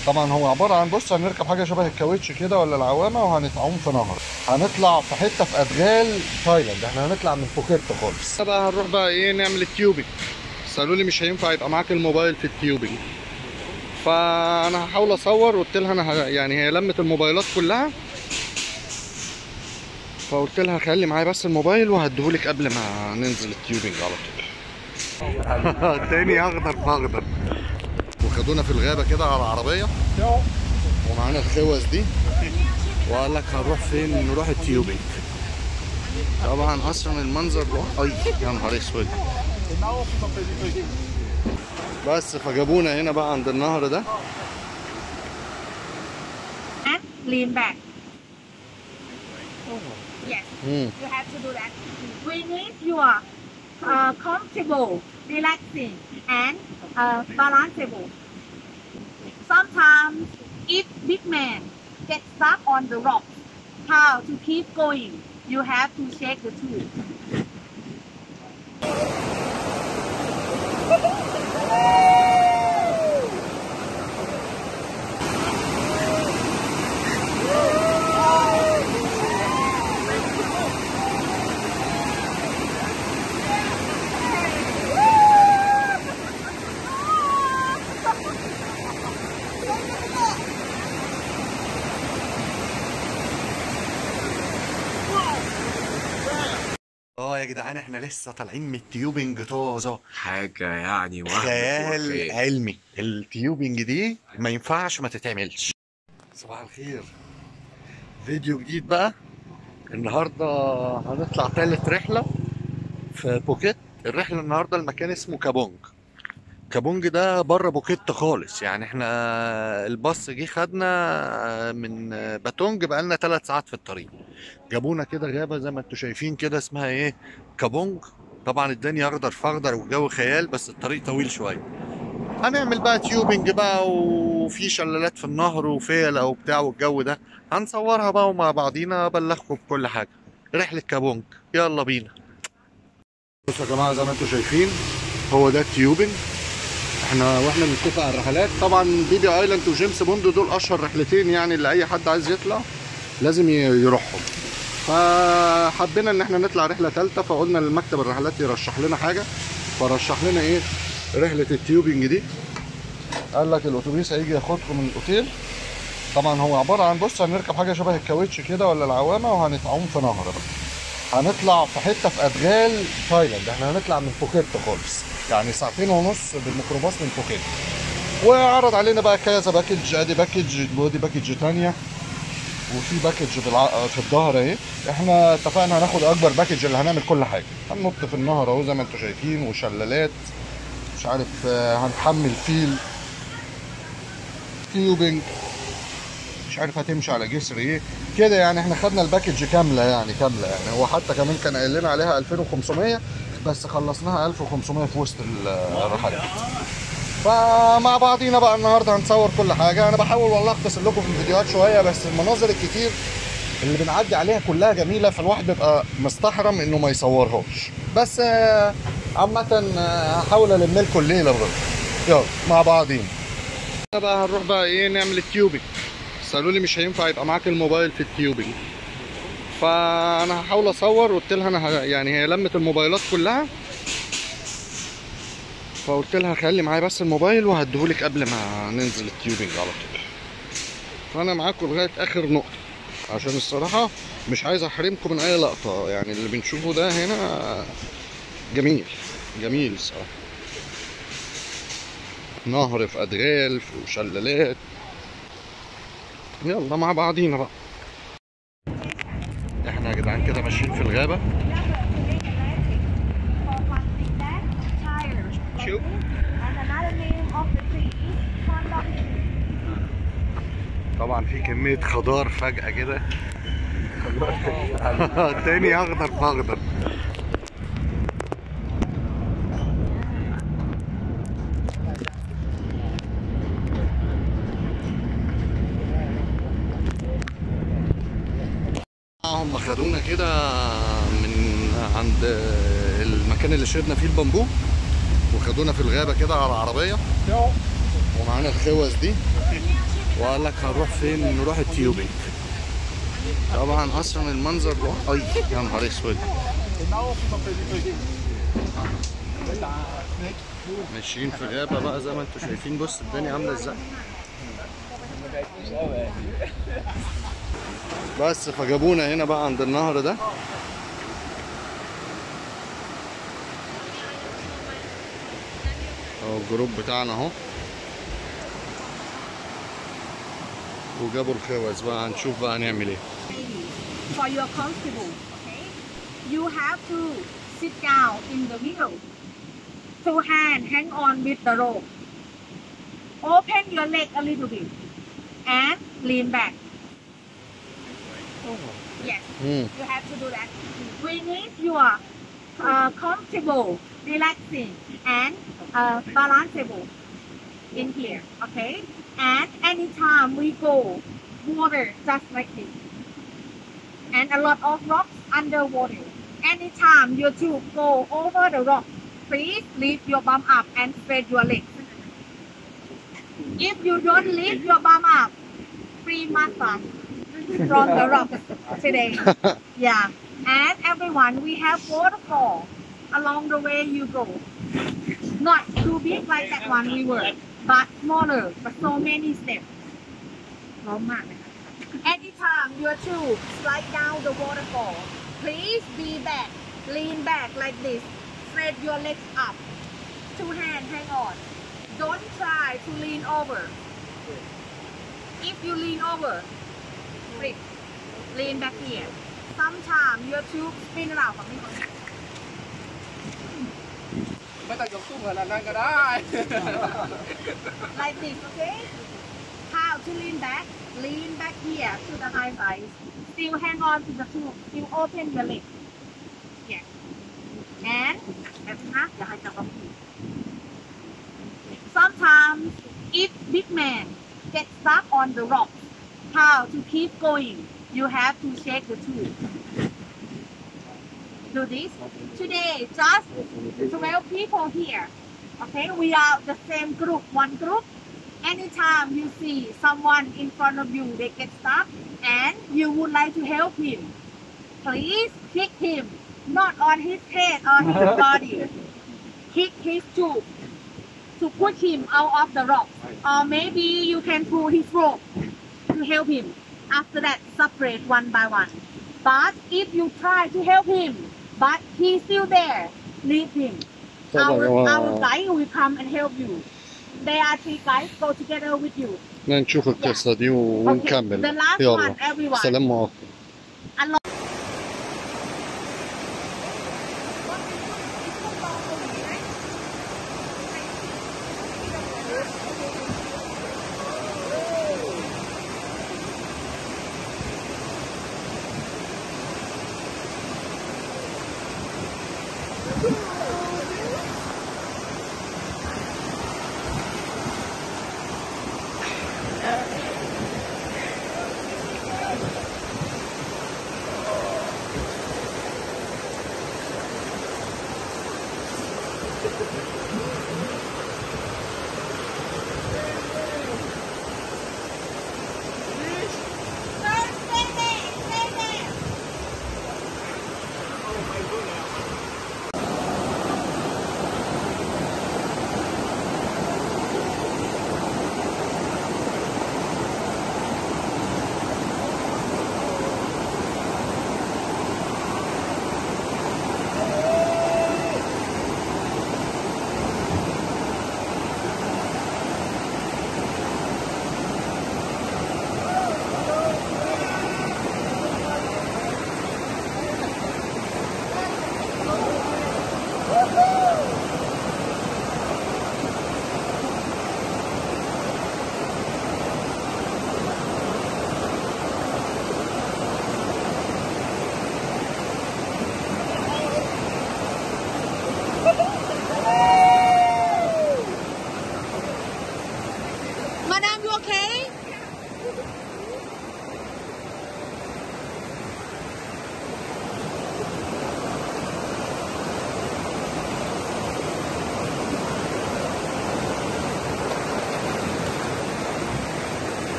طبعا هو عباره عن بص هنركب حاجه شبه الكاوتش كده ولا العوامه وهنتعوم في نهر هنطلع في حته في ادغال تايلاند احنا هنطلع من بوكيت خالص بقى هنروح بقى ايه نعمل التيوبنج بس قالوا لي مش هينفع يبقى معاك الموبايل في التيوبنج فانا هحاول اصور قلت لها انا ه- يعني هي لمت الموبايلات كلها فقلت لها خلي معايا بس الموبايل وهديهولك قبل ما ننزل التيوبنج على طول تاني اخضر في اخضر وخدونا في الغابه كده على العربيه ومعانا الخوذ دي وقال لك هنروح فين نروح التيوبنج طبعا اصلا المنظر ده اي يا نهار اسود بس فجابونا هنا بقى عند النهر ده and lean back. Yes, مم. you have to do that. We need your uh, comfortable, relaxing, and uh, balanceable. Sometimes, if big man get stuck on the rock, how to keep going? You have to shake the tube. اه يا جدعان احنا لسه طالعين من التيوبنج طازه حاجة يعني وهم خيال وخيال. علمي التيوبنج دي ما ينفعش ما تتعملش صباح الخير فيديو جديد بقى النهارده هنطلع تالت رحله في بوكيت الرحله النهارده المكان اسمه كابونج كابونج ده بره بوكيت خالص يعني احنا الباص جه خدنا من باتونج بقالنا ثلاث ساعات في الطريق جابونا كده غابه زي ما انتم شايفين كده اسمها ايه كابونج طبعا الدنيا اخضر فاخضر والجو خيال بس الطريق طويل شويه هنعمل بقى تيوبنج بقى وفي شلالات في النهر وفيلة وبتاع والجو ده هنصورها بقى ومع بعضينا ابلغكم بكل حاجه رحله كابونج يلا بينا بصوا يا جماعه زي ما انتم شايفين هو ده التيوبنج احنا واحنا بنتفق على الرحلات طبعا بيبي ايلاند وجيمس بوند دول اشهر رحلتين يعني اللي اي حد عايز يطلع لازم ي- يروحهم فحبينا ان احنا نطلع رحله ثالثه فقلنا للمكتب الرحلات يرشح لنا حاجه فرشح لنا ايه رحله التيوبنج دي قال لك الاتوبيس هيجي ياخدكم من الاوتيل طبعا هو عباره عن بص هنركب حاجه شبه الكاوتش كده ولا العوامه وهنتعوم في نهر بقى هنطلع في حته في ادغال تايلاند احنا هنطلع من بوكيت خالص يعني ساعتين ونص بالميكروباص من بوكيت وعرض علينا بقى كذا باكج ادي باكج ودي باكج تانية وفي باكج بالع... في الظهر اهي احنا اتفقنا هناخد اكبر باكج اللي هنعمل كل حاجه هننط في النهر اهو زي ما انتم شايفين وشلالات مش عارف آه، هنحمل فيل تيوبنج مش عارف هتمشي على جسر ايه كده يعني احنا خدنا الباكج كامله يعني كامله يعني هو حتى كمان كان قايل لنا عليها 2500 بس خلصناها 1500 في وسط ال- الرحلات فمع بعضينا بقى النهارده هنصور كل حاجه انا بحاول والله اختصر لكم في الفيديوهات شويه بس المناظر الكتير اللي بنعدي عليها كلها جميله فالواحد بيبقى مستحرم انه ما يصورهاش بس آه، عامه آه، هحاول الم لكم الليله برضه يلا مع بعضين بقى هنروح بقى ايه نعمل التيوبنج بس قالوا لي مش هينفع يبقى معاك الموبايل في التيوبنج فانا هحاول اصور قلت لها انا ه- يعني هي لمت الموبايلات كلها فقلت لها خلي معايا بس الموبايل وهديهولك قبل ما ننزل التيوبنج على طول فانا معاكم لغايه اخر نقطه عشان الصراحه مش عايز احرمكم من اي لقطه يعني اللي بنشوفه ده هنا جميل جميل الصراحه نهر في ادغال وشلالات يلا مع بعضينا بقى احنا يا جدعان كده ماشيين في الغابه شوف. And another name of the tree is Kondok tree. طبعا في كميه خضار فجاه كده تاني اخضر في اخضر هم خدونا كده من عند المكان اللي شربنا فيه البامبو وخدونا في الغابه كده على العربيه ومعانا الخوذ دي وقال لك هنروح فين نروح التيوبينج طبعا اصلا المنظر ده اي يا نهار اسود ماشيين في غابه بقى زي ما انتم شايفين بص الدنيا عامله ازاي بس فجابونا هنا بقى عند النهر ده اهو الجروب بتاعنا اهو وجابوا الخوذ بقى هنشوف بقى هنعمل ايه for your comfortable. Okay, you have to sit down in the middle. Two hand hang on with the rope. Open your leg a little bit and lean back. Yes, مم. you have to do that. We need your uh, comfortable, relaxing, and uh, balanceable in here. Okay, and anytime we go, water just like this and a lot of rocks underwater. Anytime your tube go over the rock, please lift your bum up and spread your legs. If you don't lift your bum up, free massage from the rocks today. Yeah. And everyone, we have waterfall along the way you go. Not too big like that one we were, but smaller, but so many steps. ร้อนมากเลย Anytime your tube slide down the waterfall, please be back, lean back like this. Spread your legs up. Two hands hang on. Don't try to lean over. If you lean over, flip. Lean back here. Sometimes your tube spin around ฝั่งนี้ก่อนไม่ต้องยกสูงขนาดนั้นก็ได้ like this, okay? How to lean back? Lean back here to the high side. Still hang on to the tube. Still open your leg. Yeah. And แบบนี้นะอย่าให้จับกับมือ Sometimes if big man get stuck on the rock, how to keep going? You have to shake the tube. Do this. Today, just 12 people here. Okay, we are the same group, one group. Anytime you see someone in front of you, they get stuck, and you would like to help him, please kick him, not on his head or his body. Kick his tube to push him out of the rock, or maybe you can pull his rope to help him. After that, separate one by one. But if you try to help him, but he's still there, leave him. Our, our guide will come and help you. There are three guys go together with you. نشوف القصة دي ونكمل The last يلا one, everyone. سلام عليكم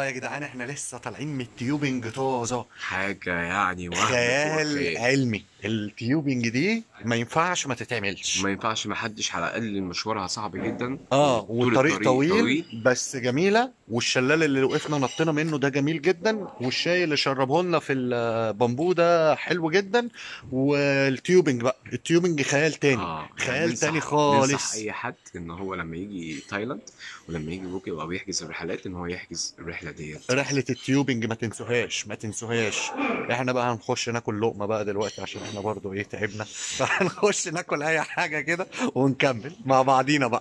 يا جدعان احنا لسه طالعين من التيوبنج طازه حاجة يعني وهم خيال خيال. علمي التيوبنج دي ما ينفعش ما تتعملش ما ينفعش ما حدش على الاقل مشوارها صعب جدا اه طول والطريق الطريق طويل, طويل. بس جميله والشلال اللي وقفنا نطينا منه ده جميل جدا والشاي اللي شربه لنا في البامبو ده حلو جدا والتيوبنج بقى التيوبنج خيال تاني اه خيال ننصح- تاني خالص. ننصح اي حد ان هو لما يجي تايلاند ولما يجي بوكي او بيحجز الرحلات ان هو يحجز الرحله ديت رحلة التيوبنج ما تنسوهاش ما تنسوهاش احنا بقى هنخش ناكل لقمة بقى دلوقتي عشان احنا برضو ايه تعبنا فهنخش ناكل اي حاجة كده ونكمل مع بعضينا بقى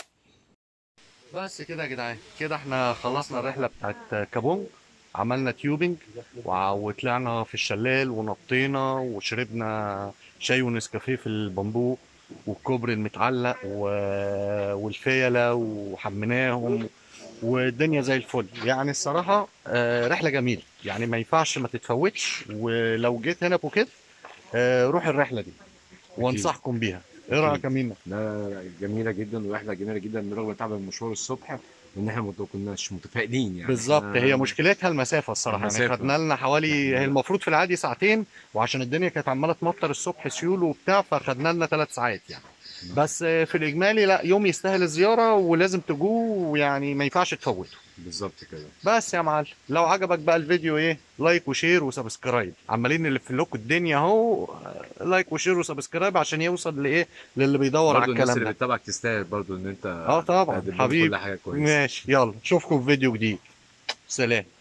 بس كده يا جدعان كده احنا خلصنا الرحلة بتاعت كابونج عملنا تيوبنج وع- وطلعنا في الشلال ونطينا وشربنا شاي ونسكافيه في البامبو والكوبري المتعلق و... والفيلة وحميناهم والدنيا زي الفل يعني الصراحة آه، رحلة جميلة يعني ما ينفعش ما تتفوتش ولو جيت هنا بوكيت آه، روح الرحلة دي وانصحكم بيها ايه رأيك يا مينا؟ لا جميله جدا ورحله جميله جدا برغم تعب المشوار الصبح ان احنا ما كناش متفائلين يعني بالظبط إحنا- هي مشكلتها المسافة الصراحة يعني المسافة. خدنا لنا حوالي هي المفروض في العادي ساعتين وعشان الدنيا كانت عمالة تمطر الصبح سيول وبتاع فخدنا لنا ثلاث ساعات يعني بس آه، في الإجمالي لا يوم يستاهل الزيارة ولازم تجوه ويعني ما ينفعش تفوته بالظبط كده بس يا معلم لو عجبك بقى الفيديو ايه لايك وشير وسبسكرايب عمالين نلف لكم الدنيا اهو لايك وشير وسبسكرايب عشان يوصل لايه للي بيدور على برضه الناس الكلام اللي ده بتتابعك تستاهل برضه ان انت اه طبعا تقدم لهم حبيبي كل حاجه كويسه ماشي يلا اشوفكم في فيديو جديد سلام